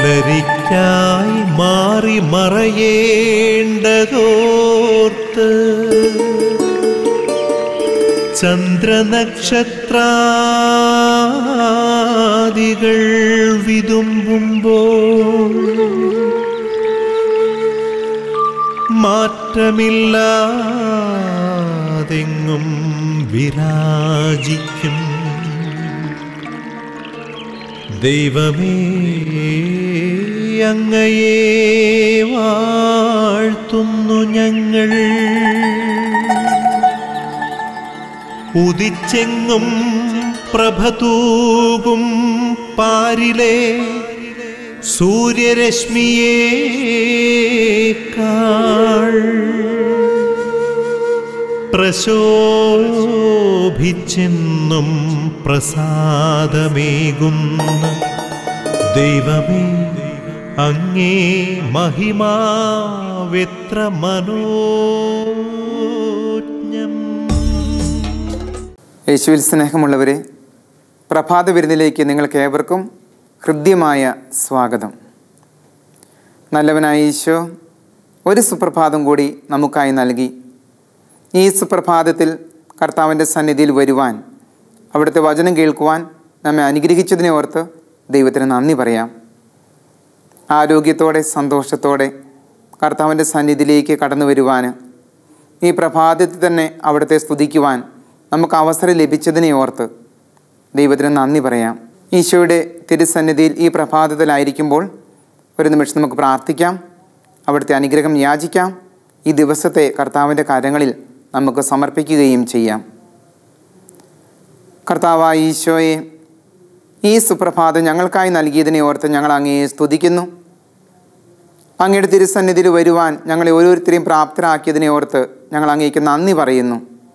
പുലരിക്കായി മാറി മറയേണ്ടതോർത്ത് ചന്ദ്രനക്ഷത്രാദികൾ വിതുമ്പുമ്പോൾ മാറ്റമില്ലാതെങ്ങും വിരാജിക്കും ദൈവമേ അങ്ങയെ വാഴ്ത്തുന്നു ഞങ്ങൾ ഉദിച്ചെങ്ങും പ്രഭതൂകും പാരിലെ സൂര്യരശ്മിയേക്കാൾ പ്രശോഭിച്ചെന്നും പ്രസാദമേകുന്ന ദൈവമേ അങ്ങേ മഹിമാവെത്ര മനോജ്ഞം യേശുവിൽ സ്നേഹമുള്ളവരെ പ്രഭാത വിരുന്നിലേക്ക് നിങ്ങൾക്ക് ഏവർക്കും ഹൃദ്യമായ സ്വാഗതം നല്ലവനായ ഈശോ ഒരു സുപ്രഭാതം കൂടി നമുക്കായി നൽകി ഈ സുപ്രഭാതത്തിൽ കർത്താവിൻ്റെ സന്നിധിയിൽ വരുവാൻ അവിടുത്തെ വചനം കേൾക്കുവാൻ നമ്മെ അനുഗ്രഹിച്ചതിനെ ഓർത്ത് ദൈവത്തിന് നന്ദി പറയാം ആരോഗ്യത്തോടെ സന്തോഷത്തോടെ കർത്താവിൻ്റെ സന്നിധിയിലേക്ക് കടന്നു വരുവാൻ ഈ പ്രഭാതത്തിൽ തന്നെ അവിടുത്തെ സ്തുതിക്കുവാൻ നമുക്ക് അവസരം ലഭിച്ചതിനെ ഓർത്ത് ദൈവത്തിന് നന്ദി പറയാം ഈശോയുടെ തിരുസന്നിധിയിൽ ഈ പ്രഭാതത്തിലായിരിക്കുമ്പോൾ ഒരു നിമിഷം നമുക്ക് പ്രാർത്ഥിക്കാം അവിടുത്തെ അനുഗ്രഹം യാചിക്കാം ഈ ദിവസത്തെ കർത്താവിൻ്റെ കരങ്ങളിൽ നമുക്ക് സമർപ്പിക്കുകയും ചെയ്യാം കർത്താവായ ഈശോയെ ഈ സുപ്രഭാതം ഞങ്ങൾക്കായി നൽകിയതിനെ ഓർത്ത് ഞങ്ങൾ അങ്ങയെ സ്തുതിക്കുന്നു അങ്ങയുടെ തിരുസന്നിധിയിൽ വരുവാൻ ഞങ്ങളെ ഓരോരുത്തരെയും പ്രാപ്തരാക്കിയതിനെ ഓർത്ത് ഞങ്ങൾ അങ്ങേക്ക് നന്ദി പറയുന്നു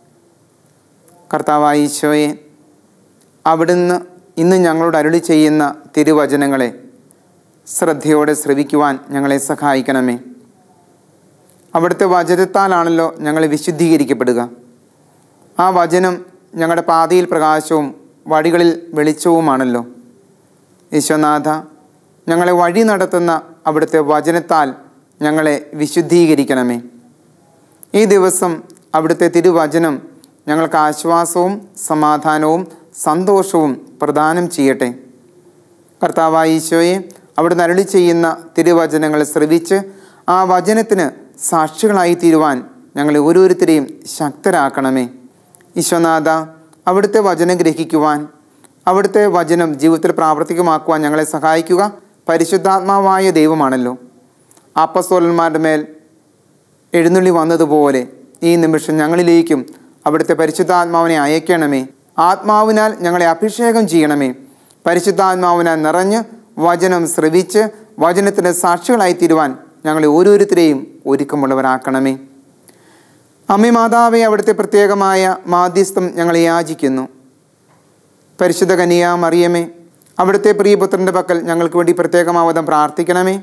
കർത്താവായ ഈശോയെ അവിടുന്ന് ഇന്ന് ഞങ്ങളോട് അരുളി ചെയ്യുന്ന തിരുവചനങ്ങളെ ശ്രദ്ധയോടെ ശ്രവിക്കുവാൻ ഞങ്ങളെ സഹായിക്കണമേ അവിടുത്തെ വചനത്താലാണല്ലോ ഞങ്ങൾ വിശുദ്ധീകരിക്കപ്പെടുക ആ വചനം ഞങ്ങളുടെ പാതയിൽ പ്രകാശവും വഴികളിൽ വെളിച്ചവുമാണല്ലോ യശോനാഥ ഞങ്ങളെ വഴി നടത്തുന്ന അവിടുത്തെ വചനത്താൽ ഞങ്ങളെ വിശുദ്ധീകരിക്കണമേ ഈ ദിവസം അവിടുത്തെ തിരുവചനം ഞങ്ങൾക്ക് ആശ്വാസവും സമാധാനവും സന്തോഷവും പ്രദാനം ചെയ്യട്ടെ കർത്താവായ ഈശോയെ അവിടുന്ന് അരുളി ചെയ്യുന്ന തിരുവചനങ്ങൾ ശ്രവിച്ച് ആ വചനത്തിന് സാക്ഷികളായി തീരുവാൻ ഞങ്ങളെ ഓരോരുത്തരെയും ശക്തരാക്കണമേ ഈശോനാഥ അവിടുത്തെ വചനം ഗ്രഹിക്കുവാൻ അവിടുത്തെ വചനം ജീവിതത്തിൽ പ്രാവർത്തികമാക്കുവാൻ ഞങ്ങളെ സഹായിക്കുക പരിശുദ്ധാത്മാവായ ദൈവമാണല്ലോ അപ്പസ്തോലന്മാരുടെ മേൽ എഴുന്നള്ളി വന്നതുപോലെ ഈ നിമിഷം ഞങ്ങളിലേക്കും അവിടുത്തെ പരിശുദ്ധാത്മാവിനെ അയക്കണമേ ആത്മാവിനാൽ ഞങ്ങളെ അഭിഷേകം ചെയ്യണമേ പരിശുദ്ധാത്മാവിനാൽ നിറഞ്ഞ് വചനം ശ്രവിച്ച് വചനത്തിന് സാക്ഷികളായി തീരുവാൻ ഞങ്ങളെ ഓരോരുത്തരെയും ഒരുക്കമുള്ളവരാക്കണമേ അമ്മ മാതാവെ അവിടുത്തെ പ്രത്യേകമായ മാധ്യസ്ഥം ഞങ്ങളെ യാചിക്കുന്നു പരിശുദ്ധ കനിയ മറിയമേ അവിടുത്തെ പ്രിയപുത്രൻ്റെ പക്കൽ ഞങ്ങൾക്ക് വേണ്ടി പ്രത്യേകമാവതം പ്രാർത്ഥിക്കണമേ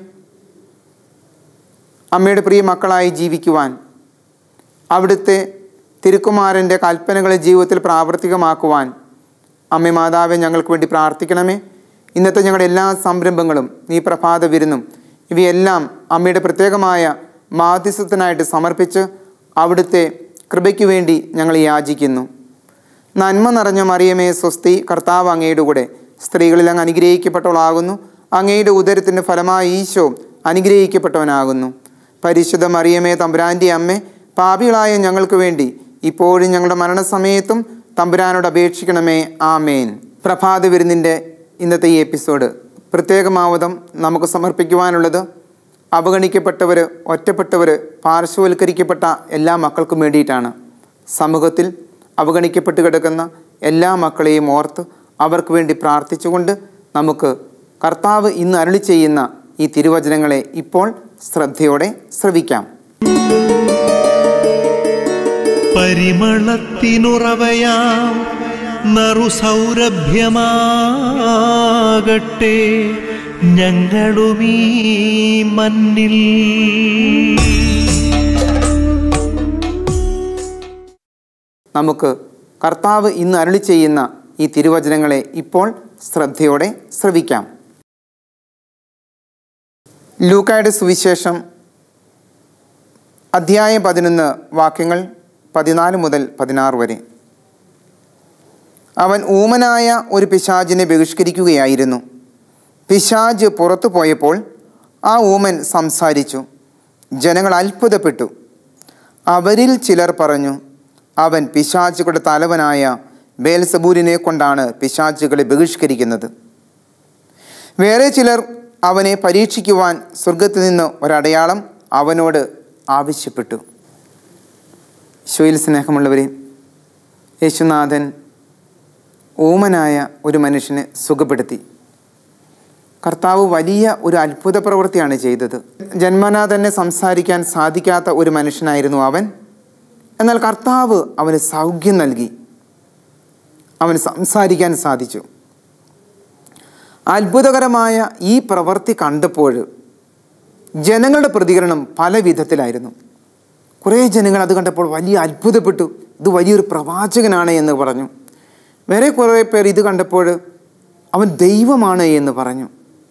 അമ്മയുടെ പ്രിയ മക്കളായി ജീവിക്കുവാൻ അവിടുത്തെ തിരുക്കുമാരൻ്റെ കൽപ്പനകളെ ജീവിതത്തിൽ പ്രാവർത്തികമാക്കുവാൻ അമ്മ മാതാവെ ഞങ്ങൾക്ക് വേണ്ടി പ്രാർത്ഥിക്കണമേ ഇന്നത്തെ ഞങ്ങളുടെ എല്ലാ സംരംഭങ്ങളും ഈ പ്രഭാത വിരുന്നും ഇവയെല്ലാം അമ്മയുടെ പ്രത്യേകമായ മാധ്യസ്ഥത്തിനായിട്ട് സമർപ്പിച്ച് അവിടുത്തെ കൃപയ്ക്ക് വേണ്ടി ഞങ്ങൾ യാചിക്കുന്നു നന്മ നിറഞ്ഞ മറിയമേ സ്വസ്തി കർത്താവ് അങ്ങയുടെ കൂടെ സ്ത്രീകളിൽ അങ്ങ് അനുഗ്രഹിക്കപ്പെട്ടവളാകുന്നു അങ്ങയുടെ ഉദരത്തിൻ്റെ ഫലമായി ഈശോ അനുഗ്രഹിക്കപ്പെട്ടവനാകുന്നു പരിശുദ്ധ മറിയമേ തമ്പുരാൻ്റെ അമ്മേ പാപികളായ ഞങ്ങൾക്ക് വേണ്ടി ഇപ്പോഴും ഞങ്ങളുടെ മരണസമയത്തും തമ്പുരാനോട് അപേക്ഷിക്കണമേ ആമേൻ പ്രഭാത വിരുന്നിൻ്റെ ഇന്നത്തെ ഈ എപ്പിസോഡ് പ്രത്യേകമാവതം നമുക്ക് സമർപ്പിക്കുവാനുള്ളത് അവഗണിക്കപ്പെട്ടവർ ഒറ്റപ്പെട്ടവർ പാർശ്വവൽക്കരിക്കപ്പെട്ട എല്ലാ മക്കൾക്കും വേണ്ടിയിട്ടാണ് സമൂഹത്തിൽ അവഗണിക്കപ്പെട്ട് കിടക്കുന്ന എല്ലാ മക്കളെയും ഓർത്ത് അവർക്ക് വേണ്ടി പ്രാർത്ഥിച്ചുകൊണ്ട് നമുക്ക് കർത്താവ് ഇന്ന് അരുളി ചെയ്യുന്ന ഈ തിരുവചനങ്ങളെ ഇപ്പോൾ ശ്രദ്ധയോടെ ശ്രവിക്കാം പരിമളത്തിനുറവയാം നറുസൗരഭ്യമാകട്ടെ ഞങ്ങളുമീ മണ്ണിൽ നമുക്ക് കർത്താവ് ഇന്ന് അരുളി ചെയ്യുന്ന ഈ തിരുവചനങ്ങളെ ഇപ്പോൾ ശ്രദ്ധയോടെ ശ്രവിക്കാം ലൂക്കായുടെ സുവിശേഷം അധ്യായം പതിനൊന്ന് വാക്യങ്ങൾ പതിനാല് മുതൽ പതിനാറ് വരെ അവൻ ഊമനായ ഒരു പിശാചിനെ ബഹിഷ്കരിക്കുകയായിരുന്നു പിശാജ് പുറത്തു പോയപ്പോൾ ആ ഊമൻ സംസാരിച്ചു ജനങ്ങൾ അത്ഭുതപ്പെട്ടു അവരിൽ ചിലർ പറഞ്ഞു അവൻ പിശാചുകളുടെ തലവനായ ബേൽസബൂരിനെ കൊണ്ടാണ് പിശാചുകളെ ബഹിഷ്കരിക്കുന്നത് വേറെ ചിലർ അവനെ പരീക്ഷിക്കുവാൻ സ്വർഗത്തിൽ നിന്ന് ഒരടയാളം അവനോട് ആവശ്യപ്പെട്ടു ശോയിൽ സ്നേഹമുള്ളവരെ യേശുനാഥൻ ഊമനായ ഒരു മനുഷ്യനെ സുഖപ്പെടുത്തി കർത്താവ് വലിയ ഒരു അത്ഭുത പ്രവൃത്തിയാണ് ചെയ്തത് ജന്മനാ തന്നെ സംസാരിക്കാൻ സാധിക്കാത്ത ഒരു മനുഷ്യനായിരുന്നു അവൻ എന്നാൽ കർത്താവ് അവന് സൗഖ്യം നൽകി അവന് സംസാരിക്കാൻ സാധിച്ചു അത്ഭുതകരമായ ഈ പ്രവൃത്തി കണ്ടപ്പോൾ ജനങ്ങളുടെ പ്രതികരണം പല വിധത്തിലായിരുന്നു കുറേ ജനങ്ങൾ അത് കണ്ടപ്പോൾ വലിയ അത്ഭുതപ്പെട്ടു ഇത് വലിയൊരു പ്രവാചകനാണ് എന്ന് പറഞ്ഞു വേറെ കുറേ പേർ ഇത് കണ്ടപ്പോൾ അവൻ ദൈവമാണ് എന്ന് പറഞ്ഞു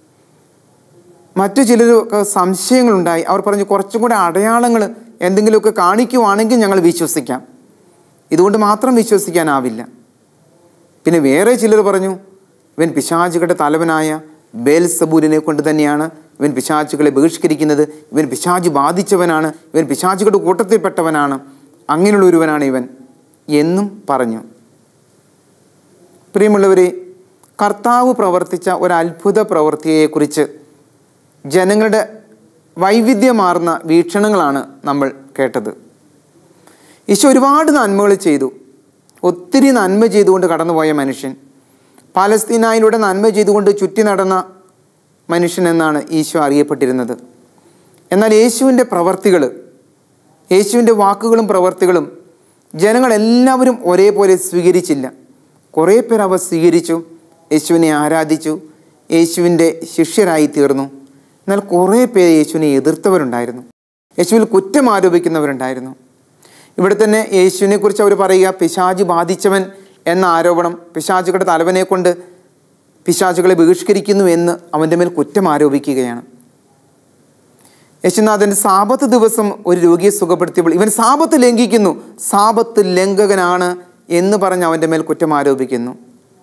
മറ്റു ചിലരൊക്കെ സംശയങ്ങളുണ്ടായി അവർ പറഞ്ഞു കുറച്ചും കൂടെ അടയാളങ്ങൾ എന്തെങ്കിലുമൊക്കെ കാണിക്കുവാണെങ്കിൽ ഞങ്ങൾ വിശ്വസിക്കാം ഇതുകൊണ്ട് മാത്രം വിശ്വസിക്കാനാവില്ല പിന്നെ വേറെ ചിലർ പറഞ്ഞു ഇവൻ പിശാചുകളുടെ തലവനായ ബേൽസബൂരിനെ കൊണ്ട് തന്നെയാണ് ഇവൻ പിശാചുകളെ ബഹിഷ്കരിക്കുന്നത് ഇവൻ പിശാച് ബാധിച്ചവനാണ് ഇവൻ പിശാചുകളുടെ കൂട്ടത്തിൽപ്പെട്ടവനാണ് അങ്ങനെയുള്ള ഒരുവനാണ് ഇവൻ എന്നും പറഞ്ഞു പ്രിയമുള്ളവരെ കർത്താവ് പ്രവർത്തിച്ച ഒരു അത്ഭുത പ്രവൃത്തിയെക്കുറിച്ച് ജനങ്ങളുടെ വൈവിധ്യമാർന്ന വീക്ഷണങ്ങളാണ് നമ്മൾ കേട്ടത് ഈശോ ഒരുപാട് നന്മകൾ ചെയ്തു ഒത്തിരി നന്മ ചെയ്തുകൊണ്ട് കടന്നുപോയ മനുഷ്യൻ പാലസ്തീനായിലൂടെ നന്മ ചെയ്തുകൊണ്ട് ചുറ്റി നടന്ന മനുഷ്യൻ എന്നാണ് ഈശോ അറിയപ്പെട്ടിരുന്നത് എന്നാൽ യേശുവിൻ്റെ പ്രവർത്തികൾ യേശുവിൻ്റെ വാക്കുകളും പ്രവർത്തികളും ജനങ്ങളെല്ലാവരും ഒരേപോലെ സ്വീകരിച്ചില്ല കുറേ പേർ അവ സ്വീകരിച്ചു യേശുവിനെ ആരാധിച്ചു യേശുവിൻ്റെ ശിഷ്യരായി തീർന്നു എന്നാൽ കുറേ പേർ യേശുവിനെ എതിർത്തവരുണ്ടായിരുന്നു യേശുവിൽ കുറ്റം ആരോപിക്കുന്നവരുണ്ടായിരുന്നു ഇവിടെ തന്നെ യേശുവിനെ കുറിച്ച് അവർ പറയുക പിശാജ് ബാധിച്ചവൻ എന്ന ആരോപണം പിശാചുകളുടെ തലവനെ കൊണ്ട് പിശാചുകളെ ബഹിഷ്കരിക്കുന്നു എന്ന് അവൻ്റെ മേൽ കുറ്റം ആരോപിക്കുകയാണ് യേശുനാഥൻ സാപത്ത് ദിവസം ഒരു രോഗിയെ സുഖപ്പെടുത്തിയപ്പോൾ ഇവൻ സാപത്ത് ലംഘിക്കുന്നു സാപത്ത് ലംഘകനാണ് എന്ന് പറഞ്ഞ് അവൻ്റെ മേൽ കുറ്റം ആരോപിക്കുന്നു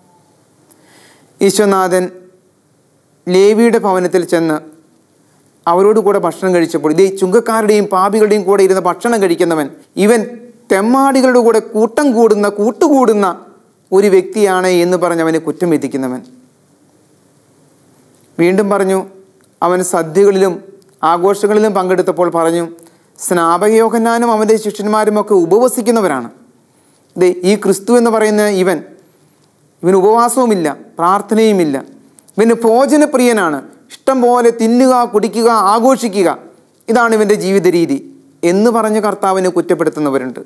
ഈശ്വനാഥൻ ലേവിയുടെ ഭവനത്തിൽ ചെന്ന് അവരോട് കൂടെ ഭക്ഷണം കഴിച്ചപ്പോൾ ഇതേ ചുങ്കക്കാരുടെയും പാപികളുടെയും കൂടെ ഇരുന്ന് ഭക്ഷണം കഴിക്കുന്നവൻ ഇവൻ തെമ്മാടികളുടെ കൂടെ കൂട്ടം കൂടുന്ന കൂട്ടുകൂടുന്ന ഒരു വ്യക്തിയാണ് എന്ന് പറഞ്ഞ് അവനെ കുറ്റം വിധിക്കുന്നവൻ വീണ്ടും പറഞ്ഞു അവൻ സദ്യകളിലും ആഘോഷങ്ങളിലും പങ്കെടുത്തപ്പോൾ പറഞ്ഞു സ്നാപകയോഹന്നാനും അവൻ്റെ ശിഷ്യന്മാരുമൊക്കെ ഉപവസിക്കുന്നവരാണ് ദേ ഈ ക്രിസ്തു എന്ന് പറയുന്ന ഇവൻ ഇവന് ഉപവാസവുമില്ല പ്രാർത്ഥനയുമില്ല ഇവന് ഭോജനപ്രിയനാണ് ഇഷ്ടം പോലെ തിന്നുക കുടിക്കുക ആഘോഷിക്കുക ഇതാണ് ഇവൻ്റെ ജീവിത രീതി എന്ന് പറഞ്ഞ് കർത്താവിനെ കുറ്റപ്പെടുത്തുന്നവരുണ്ട്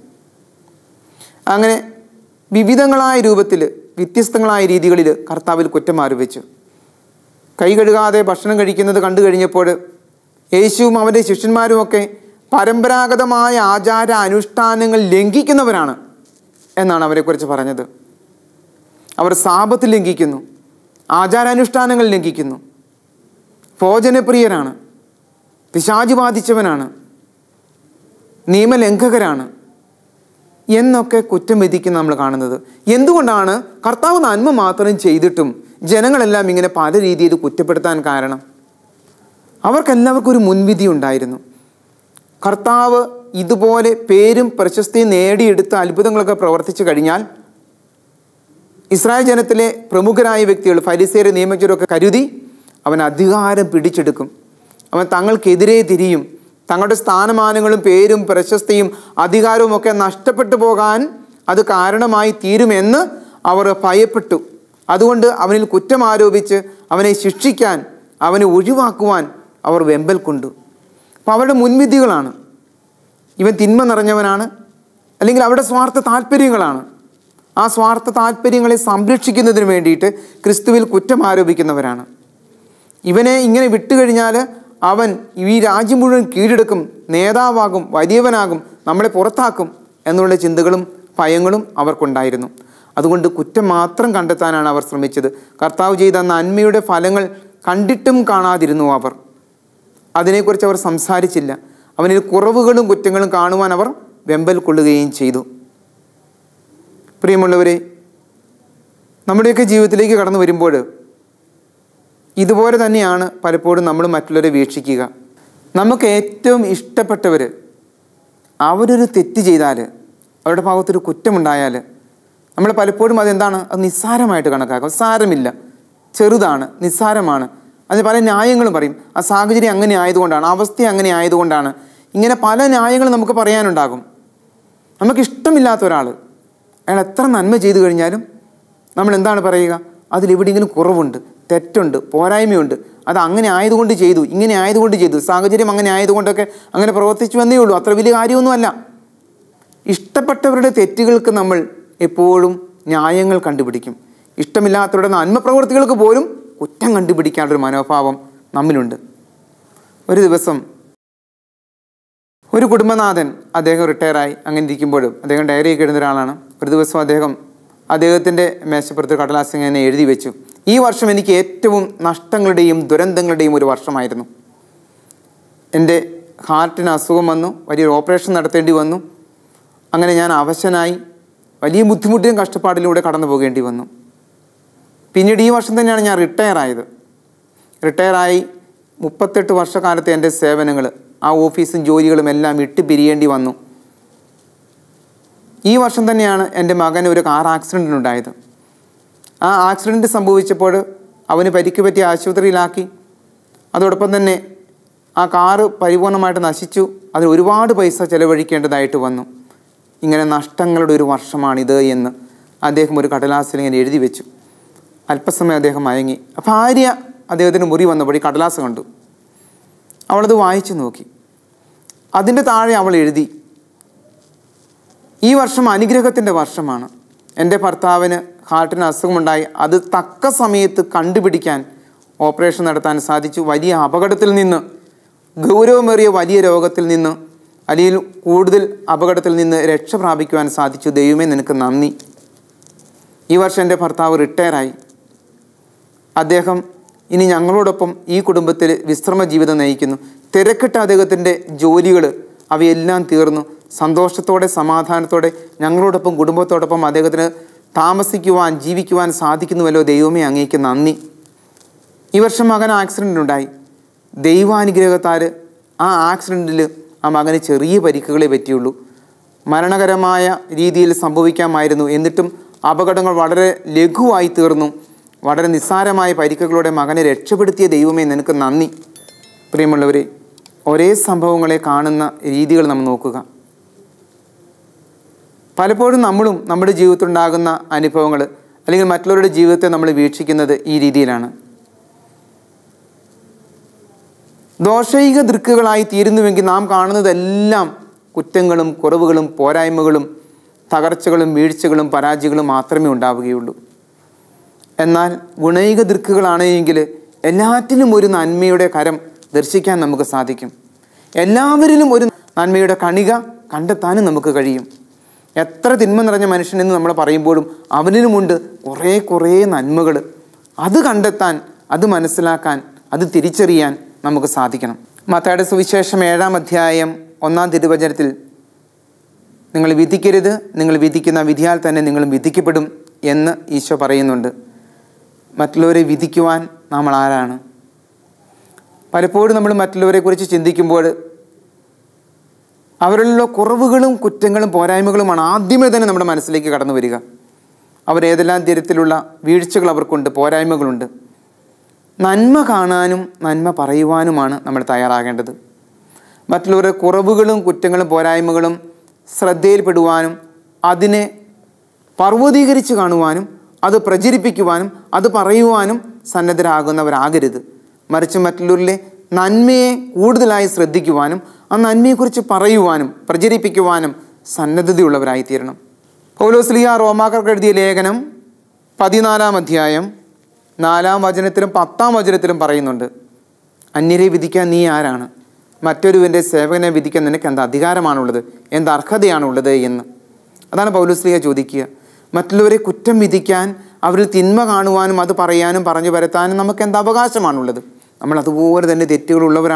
അങ്ങനെ വിവിധങ്ങളായ രൂപത്തിൽ വ്യത്യസ്തങ്ങളായ രീതികളിൽ കർത്താവിൽ കുറ്റം ആരോപിച്ചു കൈ കഴുകാതെ ഭക്ഷണം കഴിക്കുന്നത് കണ്ടു കഴിഞ്ഞപ്പോൾ യേശുവും അവൻ്റെ ശിഷ്യന്മാരുമൊക്കെ പരമ്പരാഗതമായ ആചാര അനുഷ്ഠാനങ്ങൾ ലംഘിക്കുന്നവരാണ് എന്നാണ് അവരെക്കുറിച്ച് പറഞ്ഞത് അവർ സാപത്ത് ലംഘിക്കുന്നു ആചാരാനുഷ്ഠാനങ്ങൾ ലംഘിക്കുന്നു ഭോജനപ്രിയരാണ് പിശാചി ബാധിച്ചവനാണ് നിയമലംഘകരാണ് എന്നൊക്കെ കുറ്റം വിധിക്കുന്ന നമ്മൾ കാണുന്നത് എന്തുകൊണ്ടാണ് കർത്താവ് നന്മ മാത്രം ചെയ്തിട്ടും ജനങ്ങളെല്ലാം ഇങ്ങനെ പല രീതിയിൽ കുറ്റപ്പെടുത്താൻ കാരണം അവർക്കെല്ലാവർക്കും ഒരു മുൻവിധി ഉണ്ടായിരുന്നു കർത്താവ് ഇതുപോലെ പേരും പ്രശസ്തിയും നേടിയെടുത്ത അത്ഭുതങ്ങളൊക്കെ പ്രവർത്തിച്ചു കഴിഞ്ഞാൽ ഇസ്രായേൽ ജനത്തിലെ പ്രമുഖരായ വ്യക്തികൾ ഫരിസേരെ നിയമിച്ചവരൊക്കെ കരുതി അവൻ അധികാരം പിടിച്ചെടുക്കും അവൻ തങ്ങൾക്കെതിരെ തിരിയും തങ്ങളുടെ സ്ഥാനമാനങ്ങളും പേരും പ്രശസ്തിയും അധികാരവും ഒക്കെ നഷ്ടപ്പെട്ടു പോകാൻ അത് കാരണമായി തീരുമെന്ന് അവർ ഭയപ്പെട്ടു അതുകൊണ്ട് അവനിൽ കുറ്റം ആരോപിച്ച് അവനെ ശിക്ഷിക്കാൻ അവനെ ഒഴിവാക്കുവാൻ അവർ വെമ്പൽ കൊണ്ടു അപ്പോൾ അവരുടെ മുൻവിധികളാണ് ഇവൻ തിന്മ നിറഞ്ഞവനാണ് അല്ലെങ്കിൽ അവരുടെ സ്വാർത്ഥ താല്പര്യങ്ങളാണ് ആ സ്വാർത്ഥ താല്പര്യങ്ങളെ സംരക്ഷിക്കുന്നതിന് വേണ്ടിയിട്ട് ക്രിസ്തുവിൽ കുറ്റം ആരോപിക്കുന്നവരാണ് ഇവനെ ഇങ്ങനെ വിട്ടുകഴിഞ്ഞാൽ അവൻ ഈ രാജ്യം മുഴുവൻ കീഴടക്കും നേതാവാകും വലിയവനാകും നമ്മളെ പുറത്താക്കും എന്നുള്ള ചിന്തകളും ഭയങ്ങളും അവർക്കുണ്ടായിരുന്നു അതുകൊണ്ട് കുറ്റം മാത്രം കണ്ടെത്താനാണ് അവർ ശ്രമിച്ചത് കർത്താവ് ചെയ്ത നന്മയുടെ ഫലങ്ങൾ കണ്ടിട്ടും കാണാതിരുന്നു അവർ അതിനെക്കുറിച്ച് അവർ സംസാരിച്ചില്ല അവനിൽ കുറവുകളും കുറ്റങ്ങളും കാണുവാൻ അവർ വെമ്പൽ കൊള്ളുകയും ചെയ്തു പ്രിയമുള്ളവരെ നമ്മുടെയൊക്കെ ജീവിതത്തിലേക്ക് കടന്നു വരുമ്പോൾ ഇതുപോലെ തന്നെയാണ് പലപ്പോഴും നമ്മൾ മറ്റുള്ളവരെ വീക്ഷിക്കുക നമുക്ക് ഏറ്റവും ഇഷ്ടപ്പെട്ടവർ അവരൊരു തെറ്റ് ചെയ്താൽ അവരുടെ ഭാഗത്തൊരു കുറ്റമുണ്ടായാൽ നമ്മൾ പലപ്പോഴും അതെന്താണ് അത് നിസ്സാരമായിട്ട് കണക്കാക്കും സാരമില്ല ചെറുതാണ് നിസ്സാരമാണ് അതിന് പല ന്യായങ്ങളും പറയും ആ സാഹചര്യം അങ്ങനെ ആയതുകൊണ്ടാണ് അവസ്ഥ അങ്ങനെ ആയതുകൊണ്ടാണ് ഇങ്ങനെ പല ന്യായങ്ങളും നമുക്ക് പറയാനുണ്ടാകും നമുക്ക് ഇഷ്ടമില്ലാത്ത ഒരാൾ അയാൾ എത്ര നന്മ ചെയ്തു കഴിഞ്ഞാലും നമ്മൾ എന്താണ് പറയുക അതിലെവിടെയെങ്കിലും കുറവുണ്ട് തെറ്റുണ്ട് പോരായ്മയുണ്ട് അത് അങ്ങനെ ആയതുകൊണ്ട് ചെയ്തു ഇങ്ങനെ ആയതുകൊണ്ട് ചെയ്തു സാഹചര്യം അങ്ങനെ ആയതുകൊണ്ടൊക്കെ അങ്ങനെ പ്രവർത്തിച്ചു വന്നേ ഉള്ളൂ അത്ര വലിയ കാര്യമൊന്നുമല്ല ഇഷ്ടപ്പെട്ടവരുടെ തെറ്റുകൾക്ക് നമ്മൾ എപ്പോഴും ന്യായങ്ങൾ കണ്ടുപിടിക്കും ഇഷ്ടമില്ലാത്തവരുടെ നന്മ പ്രവൃത്തികൾക്ക് പോലും കുറ്റം കണ്ടുപിടിക്കാനുള്ളൊരു മനോഭാവം നമ്മിലുണ്ട് ഒരു ദിവസം ഒരു കുടുംബനാഥൻ അദ്ദേഹം റിട്ടയറായി അങ്ങനെ ഇരിക്കുമ്പോഴും അദ്ദേഹം ഡയറിയൊക്കെ ഇടുന്ന ഒരാളാണ് ഒരു ദിവസം അദ്ദേഹം അദ്ദേഹത്തിൻ്റെ മേശപ്പുറത്ത് കടലാസ് ഇങ്ങനെ എഴുതി വെച്ചു ഈ വർഷം എനിക്ക് ഏറ്റവും നഷ്ടങ്ങളുടെയും ദുരന്തങ്ങളുടെയും ഒരു വർഷമായിരുന്നു എൻ്റെ ഹാർട്ടിന് അസുഖം വന്നു വലിയൊരു ഓപ്പറേഷൻ നടത്തേണ്ടി വന്നു അങ്ങനെ ഞാൻ അവശനായി വലിയ ബുദ്ധിമുട്ടിലും കഷ്ടപ്പാടിലൂടെ കടന്നു പോകേണ്ടി വന്നു പിന്നീട് ഈ വർഷം തന്നെയാണ് ഞാൻ റിട്ടയർ ആയത് റിട്ടയറായി മുപ്പത്തെട്ട് വർഷക്കാലത്തെ എൻ്റെ സേവനങ്ങൾ ആ ഓഫീസും ജോലികളും എല്ലാം ഇട്ട് പിരിയേണ്ടി വന്നു ഈ വർഷം തന്നെയാണ് എൻ്റെ മകന് ഒരു കാർ ആക്സിഡൻ്റ് ഉണ്ടായത് ആ ആക്സിഡൻറ്റ് സംഭവിച്ചപ്പോൾ അവന് പരിക്ക് പറ്റി ആശുപത്രിയിലാക്കി അതോടൊപ്പം തന്നെ ആ കാറ് പരിപൂർണമായിട്ട് നശിച്ചു അതിന് ഒരുപാട് പൈസ ചെലവഴിക്കേണ്ടതായിട്ട് വന്നു ഇങ്ങനെ നഷ്ടങ്ങളുടെ ഒരു വർഷമാണിത് എന്ന് അദ്ദേഹം ഒരു കടലാസിൽ ഇങ്ങനെ എഴുതി വെച്ചു അല്പസമയം അദ്ദേഹം മയങ്ങി ഭാര്യ അദ്ദേഹത്തിന് മുറി വന്നപ്പോൾ ഈ കടലാസ് കണ്ടു അവളത് വായിച്ചു നോക്കി അതിൻ്റെ താഴെ അവൾ എഴുതി ഈ വർഷം അനുഗ്രഹത്തിൻ്റെ വർഷമാണ് എൻ്റെ ഭർത്താവിന് ഹാർട്ടിന് അസുഖമുണ്ടായി അത് തക്ക സമയത്ത് കണ്ടുപിടിക്കാൻ ഓപ്പറേഷൻ നടത്താൻ സാധിച്ചു വലിയ അപകടത്തിൽ നിന്ന് ഗൗരവമേറിയ വലിയ രോഗത്തിൽ നിന്ന് അല്ലെങ്കിൽ കൂടുതൽ അപകടത്തിൽ നിന്ന് രക്ഷ പ്രാപിക്കുവാൻ സാധിച്ചു ദൈവമേ നിനക്ക് നന്ദി ഈ വർഷം എൻ്റെ ഭർത്താവ് റിട്ടയറായി അദ്ദേഹം ഇനി ഞങ്ങളോടൊപ്പം ഈ കുടുംബത്തിൽ വിശ്രമ ജീവിതം നയിക്കുന്നു തിരക്കിട്ട അദ്ദേഹത്തിൻ്റെ ജോലികൾ അവയെല്ലാം തീർന്നു സന്തോഷത്തോടെ സമാധാനത്തോടെ ഞങ്ങളോടൊപ്പം കുടുംബത്തോടൊപ്പം അദ്ദേഹത്തിന് താമസിക്കുവാൻ ജീവിക്കുവാൻ സാധിക്കുന്നുവല്ലോ ദൈവമേ അങ്ങേക്ക് നന്ദി ഈ വർഷം മകൻ ആക്സിഡൻ്റ് ഉണ്ടായി ദൈവാനുഗ്രഹത്താൽ ആ ആക്സിഡൻറ്റിൽ ആ മകന് ചെറിയ പരിക്കുകളെ പറ്റിയുള്ളൂ മരണകരമായ രീതിയിൽ സംഭവിക്കാമായിരുന്നു എന്നിട്ടും അപകടങ്ങൾ വളരെ ലഘുവായി തീർന്നു വളരെ നിസ്സാരമായ പരിക്കുകളോടെ മകനെ രക്ഷപ്പെടുത്തിയ ദൈവമേ നിനക്ക് നന്ദി പ്രിയമുള്ളവരെ ഒരേ സംഭവങ്ങളെ കാണുന്ന രീതികൾ നമ്മൾ നോക്കുക പലപ്പോഴും നമ്മളും നമ്മുടെ ജീവിതത്തിലുണ്ടാകുന്ന അനുഭവങ്ങൾ അല്ലെങ്കിൽ മറ്റുള്ളവരുടെ ജീവിതത്തെ നമ്മൾ വീക്ഷിക്കുന്നത് ഈ രീതിയിലാണ് ദോഷൈക ദൃക്കുകളായി തീരുന്നുവെങ്കിൽ നാം കാണുന്നതെല്ലാം കുറ്റങ്ങളും കുറവുകളും പോരായ്മകളും തകർച്ചകളും വീഴ്ചകളും പരാജയങ്ങളും മാത്രമേ ഉണ്ടാവുകയുള്ളൂ എന്നാൽ ഗുണൈക ദൃക്കുകളാണ് എങ്കിൽ എല്ലാറ്റിലും ഒരു നന്മയുടെ കരം ദർശിക്കാൻ നമുക്ക് സാധിക്കും എല്ലാവരിലും ഒരു നന്മയുടെ കണിക കണ്ടെത്താനും നമുക്ക് കഴിയും എത്ര തിന്മ നിറഞ്ഞ മനുഷ്യനെന്ന് നമ്മൾ പറയുമ്പോഴും അവനിലുമുണ്ട് കുറേ കുറേ നന്മകൾ അത് കണ്ടെത്താൻ അത് മനസ്സിലാക്കാൻ അത് തിരിച്ചറിയാൻ നമുക്ക് സാധിക്കണം മത്തായുടെ സുവിശേഷം ഏഴാം അധ്യായം ഒന്നാം തിരുവചനത്തിൽ നിങ്ങൾ വിധിക്കരുത് നിങ്ങൾ വിധിക്കുന്ന വിധിയാൽ തന്നെ നിങ്ങൾ വിധിക്കപ്പെടും എന്ന് ഈശോ പറയുന്നുണ്ട് മറ്റുള്ളവരെ വിധിക്കുവാൻ നമ്മൾ ആരാണ് പലപ്പോഴും നമ്മൾ മറ്റുള്ളവരെക്കുറിച്ച് ചിന്തിക്കുമ്പോൾ അവരിലുള്ള കുറവുകളും കുറ്റങ്ങളും പോരായ്മകളുമാണ് ആദ്യമേ തന്നെ നമ്മുടെ മനസ്സിലേക്ക് കടന്നു വരിക അവരേതെല്ലാം തരത്തിലുള്ള വീഴ്ചകൾ അവർക്കുണ്ട് പോരായ്മകളുണ്ട് നന്മ കാണാനും നന്മ പറയുവാനുമാണ് നമ്മൾ തയ്യാറാകേണ്ടത് മറ്റുള്ളവരുടെ കുറവുകളും കുറ്റങ്ങളും പോരായ്മകളും ശ്രദ്ധയിൽപ്പെടുവാനും അതിനെ പർവ്വതീകരിച്ച് കാണുവാനും അത് പ്രചരിപ്പിക്കുവാനും അത് പറയുവാനും സന്നദ്ധരാകുന്നവരാകരുത് മറിച്ച് മറ്റുള്ളവരിലെ നന്മയെ കൂടുതലായി ശ്രദ്ധിക്കുവാനും ആ നന്മയെക്കുറിച്ച് പറയുവാനും പ്രചരിപ്പിക്കുവാനും സന്നദ്ധതയുള്ളവരായി തീരണം പൗലോസ്ലിയ റോമാക്കർക്ക് എഴുതിയ ലേഖനം പതിനാലാം അധ്യായം നാലാം വചനത്തിലും പത്താം വചനത്തിലും പറയുന്നുണ്ട് അന്യരെ വിധിക്കാൻ നീ ആരാണ് മറ്റൊരുവൻ്റെ സേവകനെ വിധിക്കാൻ നിനക്ക് എന്ത് അധികാരമാണുള്ളത് എന്ത് അർഹതയാണുള്ളത് എന്ന് അതാണ് പൗലുസ്ലിയ ചോദിക്കുക മറ്റുള്ളവരെ കുറ്റം വിധിക്കാൻ അവരിൽ തിന്മ കാണുവാനും അത് പറയാനും പറഞ്ഞു പരത്താനും നമുക്ക് എന്ത് അവകാശമാണുള്ളത് നമ്മൾ അതുപോലെ തന്നെ തെറ്റുകളുള്ളവരാണ്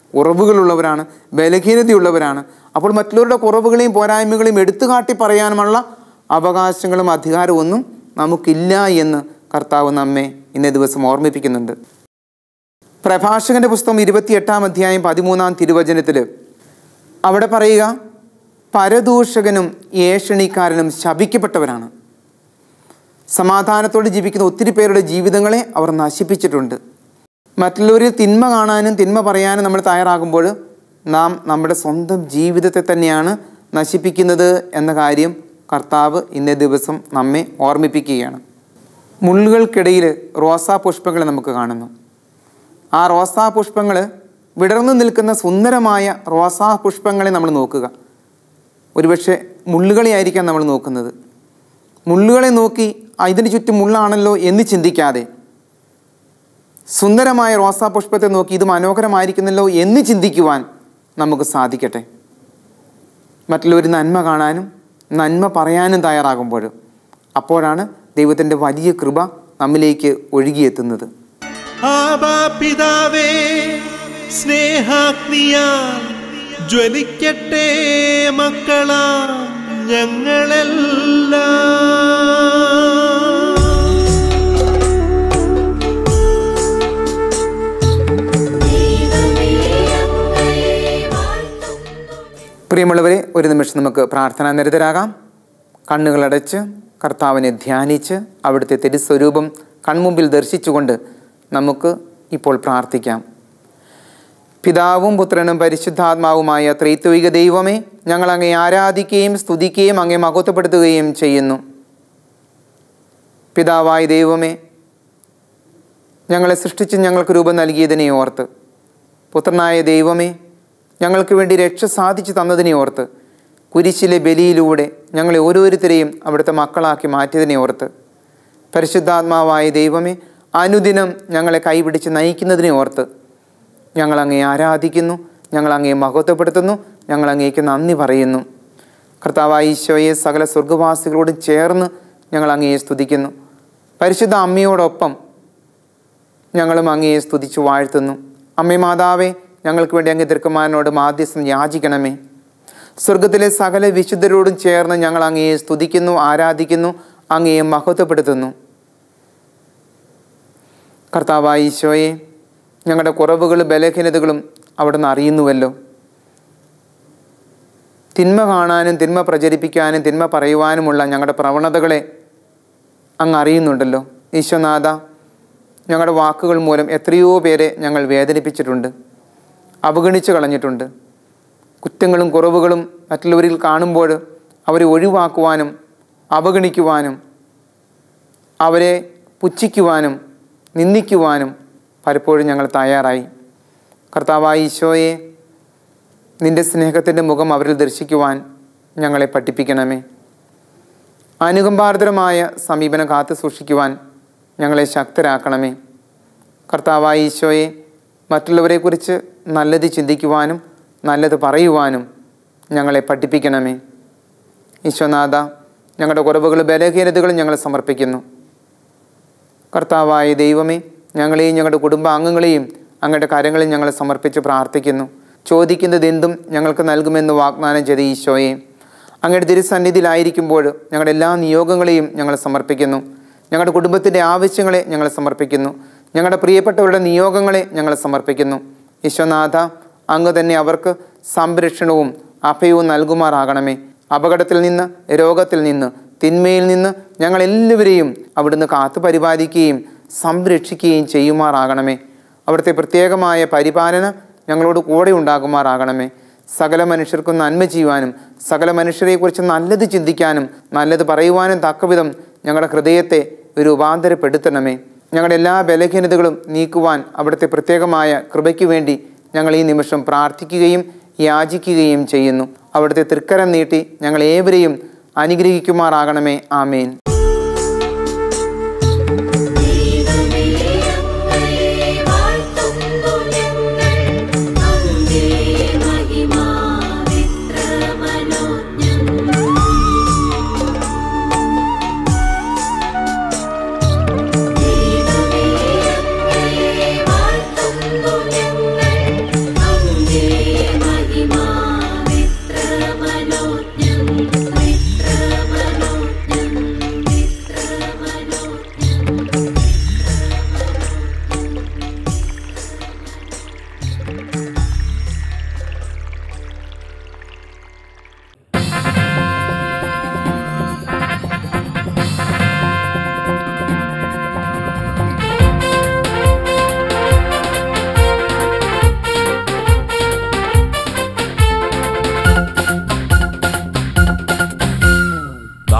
കുറവുകളുള്ളവരാണ് ബലഹീനതയുള്ളവരാണ് അപ്പോൾ മറ്റുള്ളവരുടെ കുറവുകളെയും പോരായ്മകളെയും എടുത്തു കാട്ടി പറയാനുമുള്ള അവകാശങ്ങളും അധികാരവും ഒന്നും നമുക്കില്ല എന്ന് കർത്താവ് നമ്മെ ഇന്നേ ദിവസം ഓർമ്മിപ്പിക്കുന്നുണ്ട് പ്രഭാഷകന്റെ പുസ്തകം ഇരുപത്തിയെട്ടാം അധ്യായം പതിമൂന്നാം തിരുവചനത്തിൽ അവിടെ പറയുക പരദൂഷകനും ഏഷണിക്കാരനും ശപിക്കപ്പെട്ടവരാണ് സമാധാനത്തോടെ ജീവിക്കുന്ന ഒത്തിരി പേരുടെ ജീവിതങ്ങളെ അവർ നശിപ്പിച്ചിട്ടുണ്ട് മറ്റുള്ളവരിൽ തിന്മ കാണാനും തിന്മ പറയാനും നമ്മൾ തയ്യാറാകുമ്പോൾ നാം നമ്മുടെ സ്വന്തം ജീവിതത്തെ തന്നെയാണ് നശിപ്പിക്കുന്നത് എന്ന കാര്യം കർത്താവ് ഇന്നേ ദിവസം നമ്മെ ഓർമ്മിപ്പിക്കുകയാണ് മുള്ളുകൾക്കിടയിൽ റോസാ പുഷ്പങ്ങളെ നമുക്ക് കാണുന്നു ആ റോസാ പുഷ്പങ്ങൾ വിടർന്നു നിൽക്കുന്ന സുന്ദരമായ റോസാ പുഷ്പങ്ങളെ നമ്മൾ നോക്കുക ഒരുപക്ഷെ മുള്ളുകളെ ആയിരിക്കാം നമ്മൾ നോക്കുന്നത് മുള്ളുകളെ നോക്കി "ആ, ഇതിന് ചുറ്റും മുള്ളാണല്ലോ എന്ന് ചിന്തിക്കാതെ സുന്ദരമായ റോസാ പുഷ്പത്തെ നോക്കി ഇത് മനോഹരമായിരിക്കുന്നല്ലോ എന്ന് ചിന്തിക്കുവാൻ നമുക്ക് സാധിക്കട്ടെ മറ്റുള്ളവർ നന്മ കാണാനും നന്മ പറയാനും തയ്യാറാകുമ്പോൾ അപ്പോഴാണ് ദൈവത്തിൻ്റെ വലിയ കൃപ നമ്മിലേക്ക് ഒഴുകിയെത്തുന്നത് ആബാ പിതാവേ സ്നേഹാഗ്നിയാൽ ജ്വലിക്കട്ടെ മക്കളാ ഞങ്ങളെല്ലാം പ്രിയമുള്ളവരെ ഒരു നിമിഷം നമുക്ക് പ്രാർത്ഥനാ നിരതരാകാം കണ്ണുകളടച്ച് കർത്താവിനെ ധ്യാനിച്ച് അവിടുത്തെ തിരുസ്വരൂപം കൺമുമ്പിൽ ദർശിച്ചുകൊണ്ട് നമുക്ക് ഇപ്പോൾ പ്രാർത്ഥിക്കാം പിതാവും പുത്രനും പരിശുദ്ധാത്മാവുമായ ത്രൈത്വിക ദൈവമേ ഞങ്ങൾ അങ്ങേ ആരാധിക്കുകയും സ്തുതിക്കുകയും അങ്ങേ മഹത്വപ്പെടുത്തുകയും ചെയ്യുന്നു പിതാവായ ദൈവമേ ഞങ്ങളെ സൃഷ്ടിച്ച് ഞങ്ങൾക്ക് രൂപം നൽകിയതിനെ ഓർത്ത് പുത്രനായ ദൈവമേ ഞങ്ങൾക്ക് വേണ്ടി രക്ഷ സാധിച്ചു തന്നതിനെ ഓർത്ത് കുരിശിലെ ബലിയിലൂടെ ഞങ്ങളെ ഓരോരുത്തരെയും അവിടുത്തെ മക്കളാക്കി മാറ്റിയതിനെ ഓർത്ത് പരിശുദ്ധാത്മാവായ ദൈവമേ അനുദിനം ഞങ്ങളെ കൈപിടിച്ച് നയിക്കുന്നതിനെ ഓർത്ത് ഞങ്ങൾ അങ്ങേ ആരാധിക്കുന്നു ഞങ്ങൾ അങ്ങേ മഹത്വപ്പെടുത്തുന്നു ഞങ്ങൾ അങ്ങേക്ക് നന്ദി പറയുന്നു കർത്താവായ ഈശോയെ സകല സ്വർഗവാസികളോടും ചേർന്ന് ഞങ്ങൾ അങ്ങയെ സ്തുതിക്കുന്നു പരിശുദ്ധ അമ്മയോടൊപ്പം ഞങ്ങളും അങ്ങയെ സ്തുതിച്ചു വാഴ്ത്തുന്നു അമ്മേ മാതാവേ ഞങ്ങൾക്ക് വേണ്ടി അങ്ങേ തിരുക്കുമാരനോട് മാധ്യസ്ഥം യാചിക്കണമേ സ്വർഗത്തിലെ സകല വിശുദ്ധരോടും ചേർന്ന് ഞങ്ങൾ അങ്ങയെ സ്തുതിക്കുന്നു ആരാധിക്കുന്നു അങ്ങയെ മഹത്വപ്പെടുത്തുന്നു കർത്താവായ ഈശോയെ ഞങ്ങളുടെ കുറവുകളും ബലഹീനതകളും അവിടുന്ന് അറിയുന്നുവല്ലോ തിന്മ കാണാനും തിന്മ പ്രചരിപ്പിക്കാനും തിന്മ പറയുവാനുമുള്ള ഞങ്ങളുടെ പ്രവണതകളെ അങ്ങ് അറിയുന്നുണ്ടല്ലോ ഈശ്വനാഥ ഞങ്ങളുടെ വാക്കുകൾ മൂലം എത്രയോ പേരെ ഞങ്ങൾ വേദനിപ്പിച്ചിട്ടുണ്ട് അവഗണിച്ചു കളഞ്ഞിട്ടുണ്ട് കുറ്റങ്ങളും കുറവുകളും മറ്റുള്ളവരിൽ കാണുമ്പോൾ അവരെ ഒഴിവാക്കുവാനും അവഗണിക്കുവാനും അവരെ പുച്ഛിക്കുവാനും നിന്ദിക്കുവാനും പലപ്പോഴും ഞങ്ങൾ തയ്യാറായി കർത്താവായ ഈശോയെ നിന്റെ സ്നേഹത്തിൻ്റെ മുഖം അവരിൽ ദർശിക്കുവാൻ ഞങ്ങളെ പഠിപ്പിക്കണമേ അനുകമ്പാർദ്രമായ സമീപനം കാത്തു സൂക്ഷിക്കുവാൻ ഞങ്ങളെ ശക്തരാക്കണമേ കർത്താവായ ഈശോയെ മറ്റുള്ളവരെക്കുറിച്ച് നല്ലത് ചിന്തിക്കുവാനും നല്ലത് പറയുവാനും ഞങ്ങളെ പഠിപ്പിക്കണമേ ഈശോനാഥ ഞങ്ങളുടെ കുറവുകൾ ബലഹീനതകളും ഞങ്ങൾ സമർപ്പിക്കുന്നു കർത്താവായ ദൈവമേ ഞങ്ങളെയും ഞങ്ങളുടെ കുടുംബാംഗങ്ങളെയും അങ്ങയുടെ കാര്യങ്ങളിൽ ഞങ്ങൾ സമർപ്പിച്ച് പ്രാർത്ഥിക്കുന്നു ചോദിക്കുന്നത് എന്തും ഞങ്ങൾക്ക് നൽകുമെന്ന് വാഗ്ദാനം ചെയ്ത ഈശോയെ അങ്ങയുടെ തിരുസന്നിധിയിലായിരിക്കുമ്പോൾ ഞങ്ങളുടെ എല്ലാ നിയോഗങ്ങളെയും ഞങ്ങൾ സമർപ്പിക്കുന്നു ഞങ്ങളുടെ കുടുംബത്തിൻ്റെ ആവശ്യങ്ങളെ ഞങ്ങൾ സമർപ്പിക്കുന്നു ഞങ്ങളുടെ പ്രിയപ്പെട്ടവരുടെ നിയോഗങ്ങളെ ഞങ്ങൾ സമർപ്പിക്കുന്നു ഈശ്വനാഥ അങ്ങ് തന്നെ അവർക്ക് സംരക്ഷണവും അഭയവും നൽകുമാറാകണമേ അപകടത്തിൽ നിന്ന് രോഗത്തിൽ നിന്ന് തിന്മയിൽ നിന്ന് ഞങ്ങൾ എല്ലാവരെയും അവിടുന്ന് കാത്തു പരിപാലിക്കുകയും സംരക്ഷിക്കുകയും ചെയ്യുമാറാകണമേ അവിടുത്തെ പ്രത്യേകമായ പരിപാലന ഞങ്ങളോട് കൂടെ ഉണ്ടാകുമാറാകണമേ സകല മനുഷ്യർക്കും നന്മ ചെയ്യുവാനും സകല മനുഷ്യരെക്കുറിച്ച് നല്ലത് ചിന്തിക്കാനും നല്ലത് പറയുവാനും തക്കവിധം ഞങ്ങളുടെ ഹൃദയത്തെ രൂപാന്തരപ്പെടുത്തണമേ ഞങ്ങളുടെ എല്ലാ ബലഹീനതകളും നീക്കുവാൻ അവിടുത്തെ പ്രത്യേകമായ കൃപയ്ക്ക് വേണ്ടി ഞങ്ങൾ ഈ നിമിഷം പ്രാർത്ഥിക്കുകയും യാചിക്കുകയും ചെയ്യുന്നു അവിടുത്തെ തൃക്കരം നീട്ടി ഞങ്ങൾ ഏവരെയും അനുഗ്രഹിക്കുമാറാകണമേ ആമേൻ ും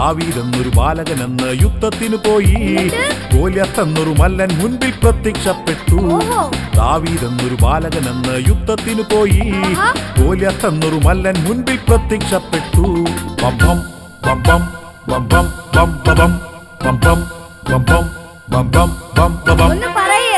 ദാവീദെന്നൊരു ബാലകനെന്ന് യുദ്ധത്തിന് പോയി ഗോലിയത്തെന്നൊരു മല്ലൻ മുൻപിൽ പ്രത്യക്ഷപ്പെട്ടു ഓഹോ. ദാവീദെന്നൊരു ബാലകനെന്ന് യുദ്ധത്തിന് പോയി ആഹാ. ഗോലിയത്തെന്നൊരു മല്ലൻ മുൻപിൽ പ്രത്യക്ഷപ്പെട്ടു ബം ബം ബം ബം ബം ബം ബം ബം ബം ബം ബം ബം ബം ബം ബം ബം ബം ഒന്ന് പറയേ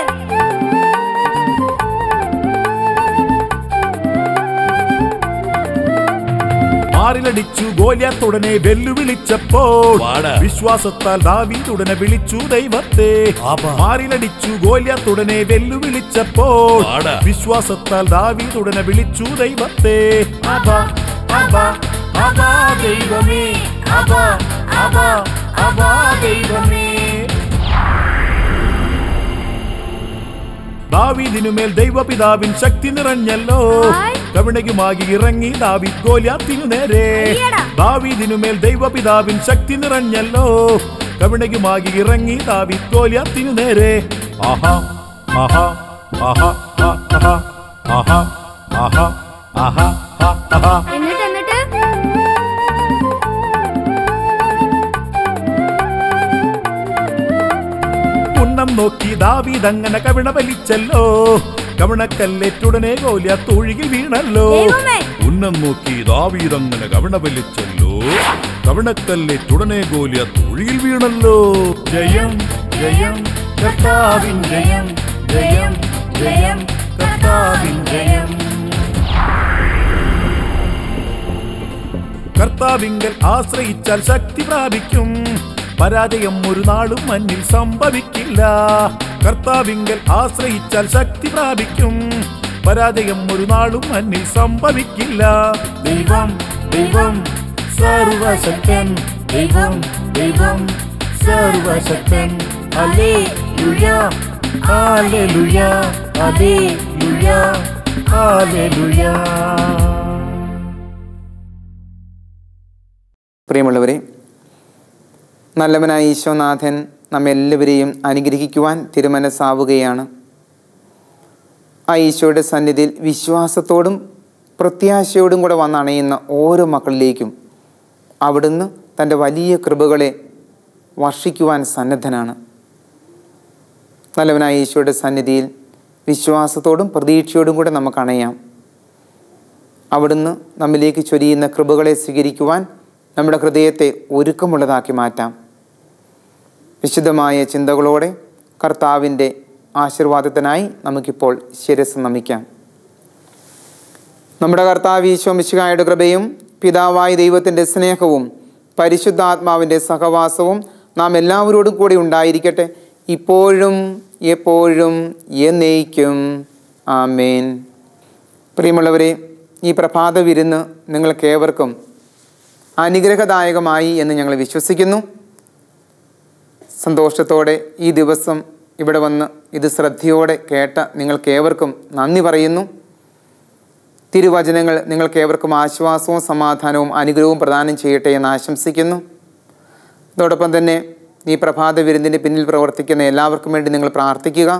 മാറിലടിച്ചു ഗോലിയാത്തുടനെ വെല്ലുവിളിച്ചപ്പോൾ വിശ്വാസത്താൽ ദാവീദുടനെ വിളിച്ചു ദൈവത്തെ മാറിലടിച്ചു ഗോലിയാത്തുടനെ വെല്ലുവിളിച്ചപ്പോൾ വിശ്വാസത്താൽ ദാവീദുടനെ വിളിച്ചു ദൈവത്തെ അബാ അബാ അബാ ദൈവമേ അബാ അബാ അബാ ദൈവമേ ദാവീദിനുമേൽ ദൈവപിതാവിൻ ശക്തി നിറഞ്ഞല്ലോ ഹായ്. കവിണകുമാകി ഇറങ്ങി ദാവീദ് ഗോലിയാത്തിനു നേരെ അയ്യടാ. ദാവീദിനുമേൽ ദൈവപിതാവിൻ ശക്തി നിറഞ്ഞല്ലോ കവിണകുമാകി ഇറങ്ങി ദാവീദ് ഗോലിയാത്തിനു നേരെ ആഹാ ആഹാ ആഹാ ആ, ആഹാ ആഹാ ആഹാ ആഹാ ആ, ആഹാ എന്നിട്ട് എന്നിട്ട് ഉണ്ണം നോക്കി ദാവീദ് അങ്ങനെ കവിണ വലിച്ചല്ലോ കവിണക്കല്ലേറ്റുടനെ ഗോലിയാത്ത് ഒഴുകി വീണല്ലോ ദൈവമേ. ഉന്നം നോക്കി ദാവീദ് അങ്ങനെ കവിണ വലിച്ചല്ലോ കവിണക്കല്ലേറ്റുടനെ ഗോലിയാത്ത് ഒഴുകിൽ വീണല്ലോ ജയം ജയം കർത്താവിൻ ജയം ജയം ജയം കർത്താവിൻ ജയം കർത്താവിങ്കൽ ആശ്രയിച്ചാൽ ശക്തി പ്രാപിക്കും പരാജയം ഒരു നാളും മഞ്ഞിൽ സംഭവിക്കില്ല കർത്താവിങ്കൽ ആശ്രയിച്ചാൽ ശക്തി പ്രാപിക്കും പരാജയം ഒരു നാളും മഞ്ഞിൽ സംഭവിക്കില്ല ദൈവം ദൈവം സർവശക്തൻ ദൈവം ദൈവം സർവശക്തൻ ഹല്ലേലൂയ ഹല്ലേലൂയ ഹല്ലേലൂയ ഹല്ലേലൂയ പ്രിയമുള്ളവരെ നല്ലവനായ ഈശോനാഥൻ നമ്മെല്ലാവരെയും അനുഗ്രഹിക്കുവാൻ തിരുമനസ്സാവുകയാണ് ആ ഈശോയുടെ സന്നിധിയിൽ വിശ്വാസത്തോടും പ്രത്യാശയോടും കൂടെ വന്നണയുന്ന ഓരോ മക്കളിലേക്കും അവിടുന്ന് തൻ്റെ വലിയ കൃപകളെ വർഷിക്കുവാൻ സന്നദ്ധനാണ് നല്ലവനായ ഈശോയുടെ സന്നിധിയിൽ വിശ്വാസത്തോടും പ്രതീക്ഷയോടും കൂടെ നമുക്ക് അണയാം അവിടുന്ന് നമ്മിലേക്ക് ചൊരിയുന്ന കൃപകളെ സ്വീകരിക്കുവാൻ നമ്മുടെ ഹൃദയത്തെ ഒരുക്കമുള്ളതാക്കി മാറ്റാം വിശുദ്ധമായ ചിന്തകളോടെ കർത്താവിൻ്റെ ആശീർവാദത്തിനായി നമുക്കിപ്പോൾ ശിരസ് നമിക്കാം നമ്മുടെ കർത്താവ് ഈശോ മിശിഹായുടെ കൃപയും പിതാവായ ദൈവത്തിൻ്റെ സ്നേഹവും പരിശുദ്ധാത്മാവിൻ്റെ സഹവാസവും നാം എല്ലാവരോടും കൂടി ഉണ്ടായിരിക്കട്ടെ ഇപ്പോഴും എപ്പോഴും എന്നേക്കും ആമേൻ പ്രിയമുള്ളവരെ ഈ പ്രഭാത വിരുന്ന് നിങ്ങൾക്കേവർക്കും അനുഗ്രഹദായകമായി എന്ന് ഞങ്ങൾ വിശ്വസിക്കുന്നു സന്തോഷത്തോടെ ഈ ദിവസം ഇവിടെ വന്ന് ഇത് ശ്രദ്ധയോടെ കേട്ട നിങ്ങൾക്കേവർക്കും നന്ദി പറയുന്നു തിരുവചനങ്ങൾ നിങ്ങൾക്കേവർക്കും ആശ്വാസവും സമാധാനവും അനുഗ്രഹവും പ്രദാനം ചെയ്യട്ടെ എന്ന് ആശംസിക്കുന്നു അതോടൊപ്പം തന്നെ ഈ പ്രഭാത വിരുന്നിൻ്റെ പിന്നിൽ പ്രവർത്തിക്കുന്ന എല്ലാവർക്കും വേണ്ടി നിങ്ങൾ പ്രാർത്ഥിക്കുക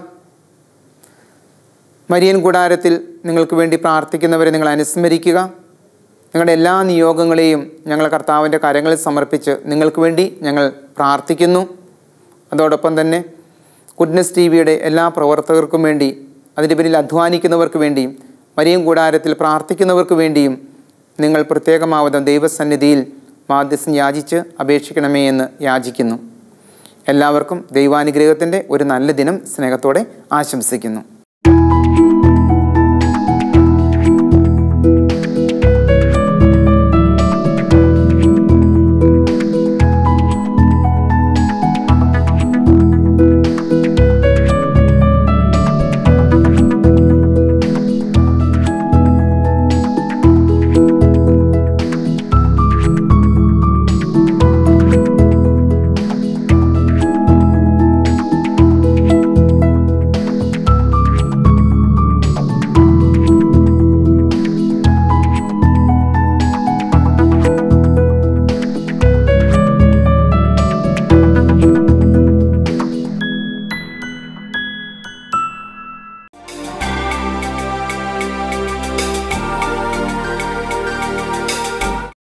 മരിയൻ കൂടാരത്തിൽ നിങ്ങൾക്ക് വേണ്ടി പ്രാർത്ഥിക്കുന്നവരെ നിങ്ങൾ അനുസ്മരിക്കുക നിങ്ങളുടെ എല്ലാ നിയോഗങ്ങളെയും ഞങ്ങൾ കർത്താവിൻ്റെ കരങ്ങളിൽ സമർപ്പിച്ച് നിങ്ങൾക്ക് വേണ്ടി ഞങ്ങൾ പ്രാർത്ഥിക്കുന്നു അതോടൊപ്പം തന്നെ ഗുഡ്നസ് ടി വിയുടെ എല്ലാ പ്രവർത്തകർക്കും വേണ്ടി അതിൻ്റെ പിന്നിൽ അധ്വാനിക്കുന്നവർക്ക് വേണ്ടിയും മരിയൻ കൂടാരത്തിൽ പ്രാർത്ഥിക്കുന്നവർക്ക് വേണ്ടിയും നിങ്ങൾ പ്രത്യേകമാവത ദൈവസന്നിധിയിൽ മാധ്യസ്ഥം യാചിച്ച് അപേക്ഷിക്കണമേ എന്ന് യാചിക്കുന്നു എല്ലാവർക്കും ദൈവാനുഗ്രഹത്തിൻ്റെ ഒരു നല്ല ദിനം സ്നേഹത്തോടെ ആശംസിക്കുന്നു